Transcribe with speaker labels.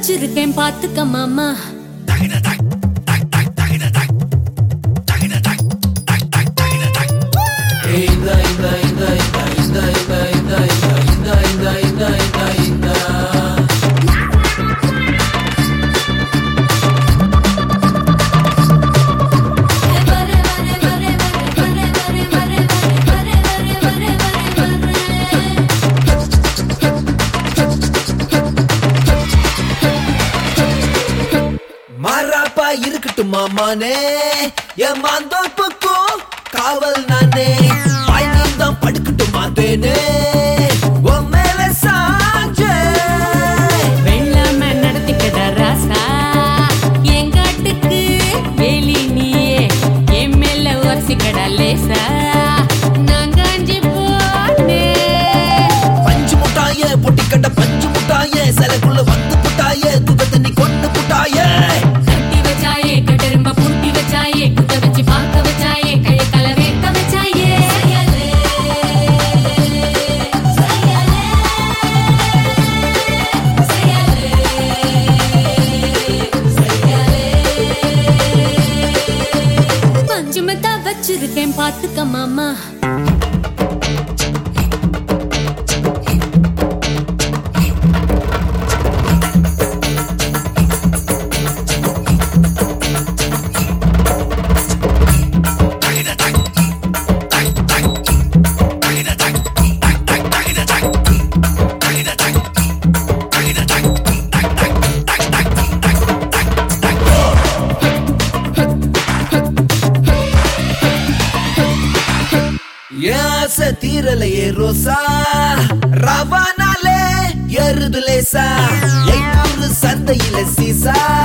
Speaker 1: வச்சிருக்கேன் பாத்துக்க மாமா
Speaker 2: மாறாப்பா இருக்கட்டும் மாமானே என் மாந்தோப்புக்கும் காவல் நானே பாய்ந்தான் படுக்கட்டும் மாட்டேனே உன் மேல சாஞ்சே
Speaker 1: வெள்ளாம நடத்திக்கடா ராசா எங்காட்டுக்கு வேலி நீயே என் மேல ஒரசிக்கடா லேசா நான் காஞ்சி போனே
Speaker 2: பஞ்சு முட்டாயே பொட்டி கண்ட பஞ்சு முட்டாயே சிலைக்குள்ள வந்து புட்டாயே துக தண்ணி கொண்டு புட்டாயே
Speaker 1: கட்டி வச்சாயே கட்டெரும்ப பூட்டி வச்சாயே குத்த வச்சு பார்க்க வச்சாயே கழுத்தல வேக்க வச்சாயே பஞ்சுமத்தா வச்சிருக்கேன் பாத்துக்க மாமா
Speaker 2: என் ஆசை தீரலையே ரோசா ரவானாலே எருது லேசா எங்கூரு சந்தையில சீசா